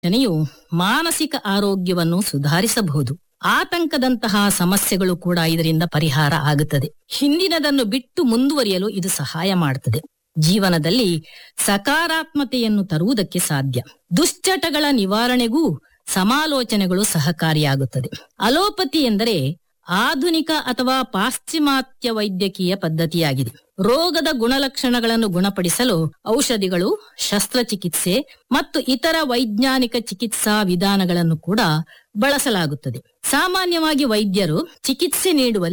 ರಚನೆಯು ಮಾನಸಿಕ ಆರೋಗ್ಯವನ್ನು ಸುಧಾರಿಸಬಹುದು ಆತಂಕದಂತಹ ಸಮಸ್ಯೆಗಳು ಕೂಡ ಇದರಿಂದ ಪರಿಹಾರ ಆಗುತ್ತದೆ ಹಿಂದಿನದನ್ನು ಬಿಟ್ಟು ಮುಂದುವರಿಯಲು ಇದು ಸಹಾಯ ಮಾಡುತ್ತದೆ ಜೀವನದಲ್ಲಿ ಸಕಾರಾತ್ಮತೆಯನ್ನು ತರುವುದಕ್ಕೆ ಸಾಧ್ಯ ದುಶ್ಚಟಗಳ ನಿವಾರಣೆಗೂ ಸಮಾಲೋಚನೆಗಳು ಸಹಕಾರಿಯಾಗುತ್ತದೆ ಅಲೋಪತಿ ಎಂದರೆ ಆಧುನಿಕ ಅಥವಾ ಪಾಶ್ಚಿಮಾತ್ಯ ವೈದ್ಯಕೀಯ ಪದ್ಧತಿಯಾಗಿದೆ ರೋಗದ ಗುಣಲಕ್ಷಣಗಳನ್ನು ಗುಣಪಡಿಸಲು ಔಷಧಿಗಳು ಶಸ್ತ್ರಚಿಕಿತ್ಸೆ ಮತ್ತು ಇತರ ವೈಜ್ಞಾನಿಕ ಚಿಕಿತ್ಸಾ ವಿಧಾನಗಳನ್ನು ಕೂಡ ಬಳಸಲಾಗುತ್ತದೆ ಸಾಮಾನ್ಯವಾಗಿ ವೈದ್ಯರು ಚಿಕಿತ್ಸೆ ನೀಡುವಲ್ಲಿ